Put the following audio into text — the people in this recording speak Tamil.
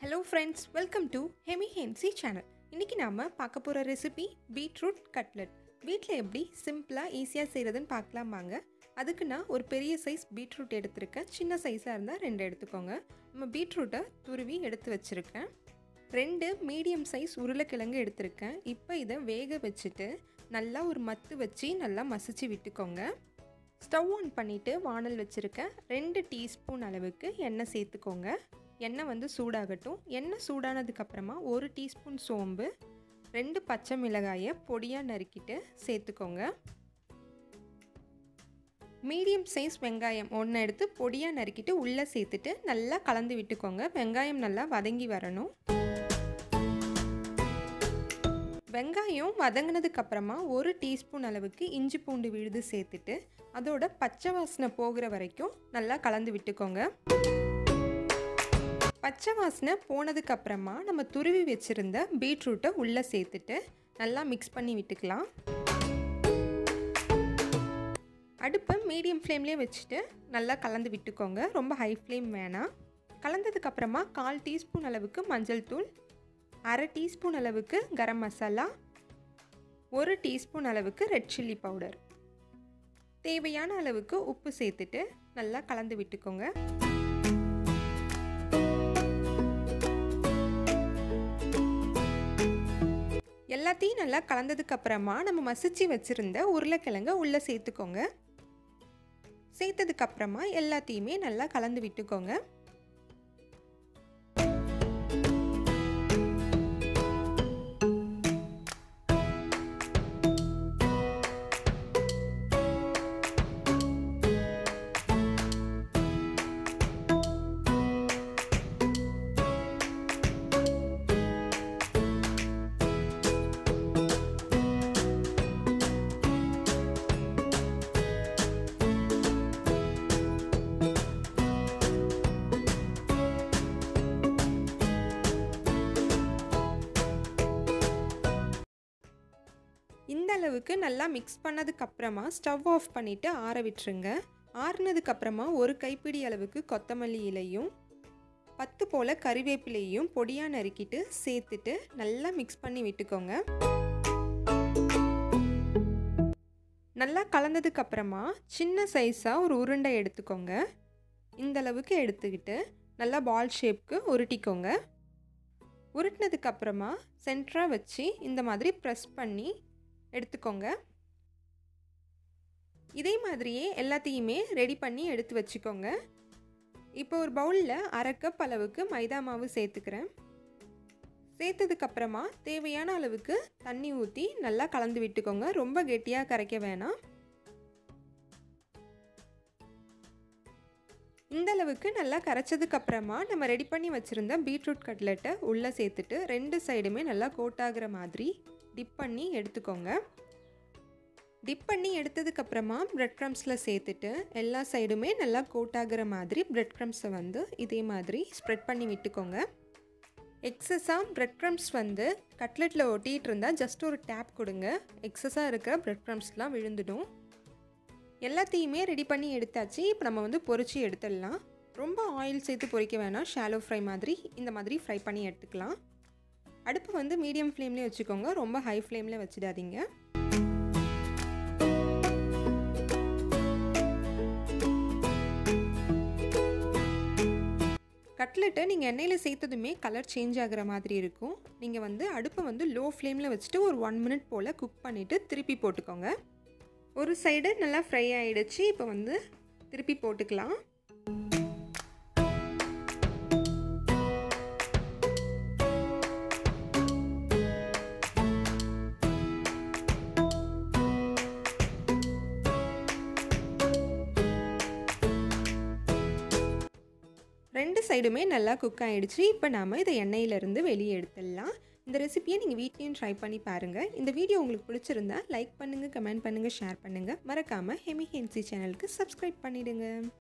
ஹலோ ஃப்ரெண்ட்ஸ் வெல்கம் டு ஹெமி ஹென்சி சேனல் இன்றைக்கி நாம் பார்க்க போகிற ரெசிபி பீட்ரூட் கட்லெட் வீட்டில் எப்படி சிம்பிளாக ஈஸியாக செய்கிறதுன்னு பார்க்கலாம் வாங்க அதுக்கு நான் ஒரு பெரிய சைஸ் பீட்ரூட் எடுத்திருக்கேன் சின்ன சைஸாக இருந்தால் ரெண்டு எடுத்துக்கோங்க நம்ம பீட்ரூட்டை துருவி எடுத்து வச்சுருக்கேன் ரெண்டு மீடியம் சைஸ் உருளைக்கிழங்கு எடுத்திருக்கேன் இப்போ இதை வேக வச்சுட்டு நல்லா ஒரு மத்து வச்சு நல்லா மசிச்சு விட்டுக்கோங்க ஸ்டவ் ஆன் பண்ணிவிட்டு வானல் வச்சுருக்கேன் ரெண்டு டீஸ்பூன் அளவுக்கு எண்ணெய் சேர்த்துக்கோங்க எண்ணெய் வந்து சூடாகட்டும் எண்ணெய் சூடானதுக்கப்புறமா ஒரு டீஸ்பூன் சோம்பு ரெண்டு பச்சை மிளகாயை பொடியாக நறுக்கிட்டு சேர்த்துக்கோங்க மீடியம் சைஸ் வெங்காயம் ஒன்று எடுத்து பொடியாக நறுக்கிட்டு உள்ளே சேர்த்துட்டு நல்லா கலந்து விட்டுக்கோங்க வெங்காயம் நல்லா வதங்கி வரணும் வெங்காயம் வதங்கினதுக்கு அப்புறமா ஒரு டீஸ்பூன் அளவுக்கு இஞ்சி பூண்டு விழுது சேர்த்துட்டு அதோட பச்சை வாசனை போகிற வரைக்கும் நல்லா கலந்து விட்டுக்கோங்க பச்சை வாசனை போனதுக்கு அப்புறமா நம்ம துருவி வச்சுருந்த பீட்ரூட்டை உள்ளே சேர்த்துட்டு நல்லா மிக்ஸ் பண்ணி விட்டுக்கலாம் அடுப்பை மீடியம் ஃப்ளேம்லேயே வச்சுட்டு நல்லா கலந்து விட்டுக்கோங்க ரொம்ப ஹை ஃப்ளேம் வேணாம் கலந்ததுக்கப்புறமா கால் டீஸ்பூன் அளவுக்கு மஞ்சள் தூள் அரை டீஸ்பூன் அளவுக்கு கரம் மசாலா ஒரு டீஸ்பூன் அளவுக்கு ரெட் சில்லி பவுடர் தேவையான அளவுக்கு உப்பு சேர்த்துட்டு நல்லா கலந்து விட்டுக்கோங்க எல்லாத்தையும் நல்லா கலந்ததுக்கு அப்புறமா நம்ம மசிச்சு வச்சுருந்த உருளைக்கிழங்க உள்ளே சேர்த்துக்கோங்க சேர்த்ததுக்கு அப்புறமா எல்லாத்தையுமே நல்லா கலந்து விட்டுக்கோங்க இந்த அளவுக்கு நல்லா மிக்ஸ் பண்ணதுக்கப்புறமா ஸ்டவ் ஆஃப் பண்ணிவிட்டு ஆற விட்டுருங்க ஆறுனதுக்கப்புறமா ஒரு கைப்பிடி அளவுக்கு கொத்தமல்லி இலையும் பத்து போல் கறிவேப்பிலையும் பொடியாக நறுக்கிட்டு சேர்த்துட்டு நல்லா மிக்ஸ் பண்ணி விட்டுக்கோங்க நல்லா கலந்ததுக்கப்புறமா சின்ன சைஸாக ஒரு உருண்டை எடுத்துக்கோங்க இந்த அளவுக்கு எடுத்துக்கிட்டு நல்லா பால் ஷேப்க்கு உருட்டிக்கோங்க உருட்டினதுக்கப்புறமா சென்டராக வச்சு இந்த மாதிரி ப்ரெஸ் பண்ணி எடுத்துக்கோங்க இதே மாதிரியே எல்லாத்தையுமே ரெடி பண்ணி எடுத்து வச்சுக்கோங்க இப்போ ஒரு பவுலில் அரை கப் அளவுக்கு மைதா மாவு சேர்த்துக்கிறேன் சேர்த்ததுக்கப்புறமா தேவையான அளவுக்கு தண்ணி ஊற்றி நல்லா கலந்து விட்டுக்கோங்க ரொம்ப கெட்டியாக கரைக்க வேணாம் இந்த அளவுக்கு நல்லா கரைச்சதுக்கப்புறமா நம்ம ரெடி பண்ணி வச்சுருந்த பீட்ரூட் கட்லெட்டை உள்ளே சேர்த்துட்டு ரெண்டு சைடுமே நல்லா கோட்டாகிற மாதிரி டிப் பண்ணி எடுத்துக்கோங்க டிப் பண்ணி எடுத்ததுக்கப்புறமா ப்ரெட் க்ரம்ஸில் சேர்த்துட்டு எல்லா சைடுமே நல்லா கோட்டாகிற மாதிரி ப்ரெட் க்ரம்ஸை வந்து இதே மாதிரி ஸ்ப்ரெட் பண்ணி விட்டுக்கோங்க எக்ஸஸாக ப்ரெட் க்ரம்ஸ் வந்து கட்லெட்டில் ஒட்டிகிட்டு இருந்தால் ஜஸ்ட் ஒரு டேப் கொடுங்க எக்ஸஸாக இருக்கிற ப்ரெட் க்ரம்ஸ்லாம் விழுந்துடும் எல்லாத்தையுமே ரெடி பண்ணி எடுத்தாச்சு இப்போ நம்ம வந்து பொறிச்சு எடுத்துடலாம் ரொம்ப ஆயில் சேர்த்து பொரிக்க வேணாம் ஷாலோ ஃப்ரை மாதிரி இந்த மாதிரி ஃப்ரை பண்ணி எடுத்துக்கலாம் அடுப்பு வந்து மீடியம் ஃப்ளேம்லேயே வச்சுக்கோங்க ரொம்ப ஹை ஃப்ளேமில் வச்சிடாதீங்க கட்லெட்டை நீங்கள் எண்ணெயில் சேர்த்ததுமே கலர் சேஞ்ச் ஆகிற மாதிரி இருக்கும் நீங்கள் வந்து அடுப்பை வந்து லோ ஃப்ளேமில் வச்சுட்டு ஒரு ஒன் மினிட் போல் குக் பண்ணிவிட்டு திருப்பி போட்டுக்கோங்க ஒரு சைடு நல்லா ஃப்ரை ஆகிடுச்சு இப்போ வந்து திருப்பி போட்டுக்கலாம் ரெண்டு சைடுமே நல்லா குக் ஆகிடுச்சு இப்போ நாம் இதை எண்ணெயிலேருந்து வெளியே எடுத்துடலாம் இந்த ரெசிபியை நீங்கள் வீட்லேயும் ட்ரை பண்ணி பாருங்கள் இந்த வீடியோ உங்களுக்கு பிடிச்சிருந்தா லைக் பண்ணுங்கள் கமெண்ட் பண்ணுங்கள் ஷேர் பண்ணுங்கள் மறக்காமல் ஹெமி ஹென்சி சேனலுக்கு சப்ஸ்கிரைப் பண்ணிவிடுங்க